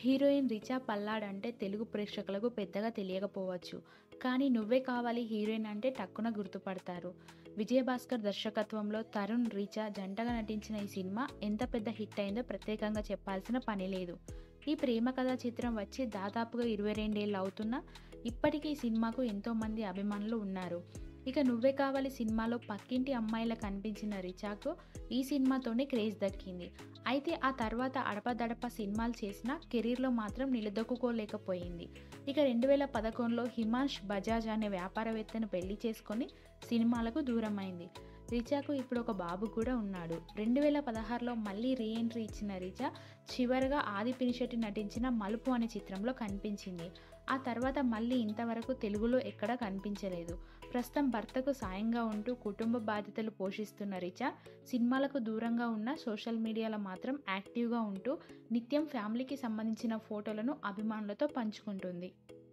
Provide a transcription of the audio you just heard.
heroine Richa పల్లాడ్ అంటే తెలుగు ప్రేక్షకులకు పెద్దగా తెలియకపోవచ్చు కానీ నువ్వే కావాలి హీరోయిన్ అంటే టక్కున గుర్తుపడతారు విజయభాస్కర్ దర్శకత్వంలో తరుణ్ రిచా జంటగా నటించిన ఈ సినిమా ఎంత పెద్ద హిట్ అయిందో ప్రత్యేకంగా చెప్పాల్సిన పని లేదు ఈ ప్రేమ కథా చిత్రం వచ్చి దాదాపుగా ఇరవై రెండేళ్ళు అవుతున్నా ఇప్పటికీ ఈ సినిమాకు ఎంతోమంది అభిమానులు ఉన్నారు ఇక నువ్వే కావాలి సినిమాలో పక్కింటి అమ్మాయిలా కనిపించిన రిచాకు ఈ సినిమాతోనే క్రేజ్ దక్కింది అయితే ఆ తర్వాత అడపదడప సినిమాలు చేసినా కెరీర్లో మాత్రం నిలదొక్కుకోలేకపోయింది ఇక రెండు వేల పదకొండులో హిమాంష్ బజాజ్ అనే వ్యాపారవేత్తను పెళ్లి చేసుకొని సినిమాలకు దూరమైంది రిచాకు ఇప్పుడు ఒక బాబు కూడా ఉన్నాడు రెండు వేల పదహారులో మళ్ళీ రీఎంట్రీ ఇచ్చిన రిచా చివరగా ఆది పినిశెట్టి నటించిన మలుపు అనే చిత్రంలో కనిపించింది ఆ తర్వాత మళ్ళీ ఇంతవరకు తెలుగులో ఎక్కడా కనిపించలేదు ప్రస్తుతం భర్తకు సాయంగా ఉంటూ కుటుంబ బాధ్యతలు పోషిస్తున్న రిచా సినిమాలకు దూరంగా ఉన్న సోషల్ మీడియాలో మాత్రం యాక్టివ్గా ఉంటూ నిత్యం ఫ్యామిలీకి సంబంధించిన ఫోటోలను అభిమానులతో పంచుకుంటుంది